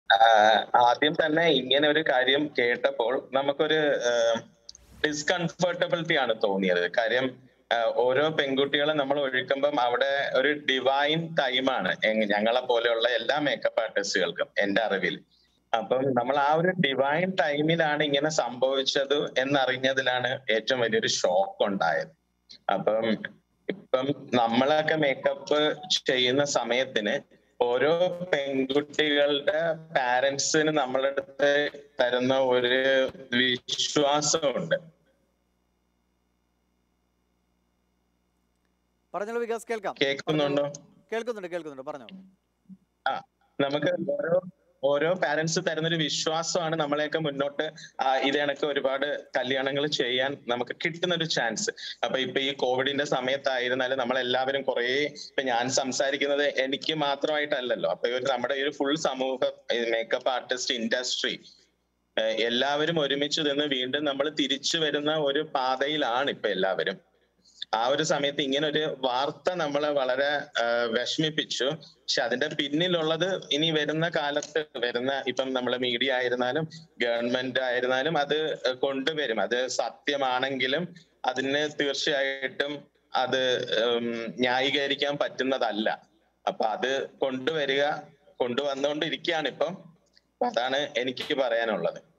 ആഹ് ആദ്യം തന്നെ ഇങ്ങനെ ഒരു കാര്യം കേട്ടപ്പോൾ നമുക്കൊരു ഡിസ്കംഫർട്ടബിലിറ്റി ആണ് തോന്നിയത് കാര്യം ആഹ് ഓരോ പെൺകുട്ടികളെ നമ്മൾ ഒഴുക്കുമ്പം അവിടെ ഒരു ഡിവൈൻ ടൈമാണ് ഞങ്ങളെ പോലെയുള്ള എല്ലാ മേക്കപ്പ് ആർട്ടിസ്റ്റുകൾക്കും എന്റെ അറിവിൽ അപ്പം നമ്മൾ ആ ഒരു ഡിവൈൻ ടൈമിലാണ് ഇങ്ങനെ സംഭവിച്ചത് എന്നറിഞ്ഞതിലാണ് ഏറ്റവും വലിയൊരു ഷോക്ക് ഉണ്ടായത് അപ്പം ഇപ്പം നമ്മളൊക്കെ മേക്കപ്പ് ചെയ്യുന്ന സമയത്തിന് ഓരോ പെൺകുട്ടികളുടെ പാരന്റ്സിന് നമ്മളടുത്ത് തരുന്ന ഒരു വിശ്വാസമുണ്ട് പറഞ്ഞോളൂ വികാസ് കേൾക്കാം കേൾക്കുന്നുണ്ടോ കേൾക്കുന്നുണ്ട് കേൾക്കുന്നുണ്ട് പറഞ്ഞോ ആ നമുക്ക് ഓരോ ഓരോ പാരന്റ്സ് തരുന്നൊരു വിശ്വാസമാണ് നമ്മളെയൊക്കെ മുന്നോട്ട് ആ, ഇത് കണക്ക് ഒരുപാട് കല്യാണങ്ങൾ ചെയ്യാൻ നമുക്ക് കിട്ടുന്ന ഒരു ചാൻസ് അപ്പൊ ഇപ്പൊ ഈ കോവിഡിന്റെ സമയത്തായിരുന്നാലും നമ്മൾ എല്ലാവരും കുറേ ഇപ്പൊ ഞാൻ സംസാരിക്കുന്നത് എനിക്ക് മാത്രമായിട്ടല്ലല്ലോ അപ്പൊ ഒരു നമ്മുടെ ഈ ഒരു ഫുൾ സമൂഹ മേക്കപ്പ് ആർട്ടിസ്റ്റ് ഇൻഡസ്ട്രി എല്ലാവരും ഒരുമിച്ച് നിന്ന് വീണ്ടും നമ്മൾ തിരിച്ചു വരുന്ന ഒരു പാതയിലാണ് ഇപ്പൊ എല്ലാവരും ആ ഒരു സമയത്ത് ഇങ്ങനെ ഒരു വാർത്ത നമ്മളെ വളരെ ആ, വിഷമിപ്പിച്ചു പക്ഷെ അതിന്റെ പിന്നിലുള്ളത് ഇനി വരുന്ന കാലത്ത് വരുന്ന ഇപ്പം നമ്മളെ മീഡിയ ആയിരുന്നാലും ഗവൺമെന്റ് ആയിരുന്നാലും അത് കൊണ്ടുവരും അത് സത്യമാണെങ്കിലും അതിന് തീർച്ചയായിട്ടും അത് ഉം, ന്യായീകരിക്കാൻ പറ്റുന്നതല്ല അപ്പൊ അത് കൊണ്ടുവരിക കൊണ്ടുവന്നുകൊണ്ടിരിക്കുകയാണ് ഇപ്പം അതാണ് എനിക്ക് പറയാനുള്ളത്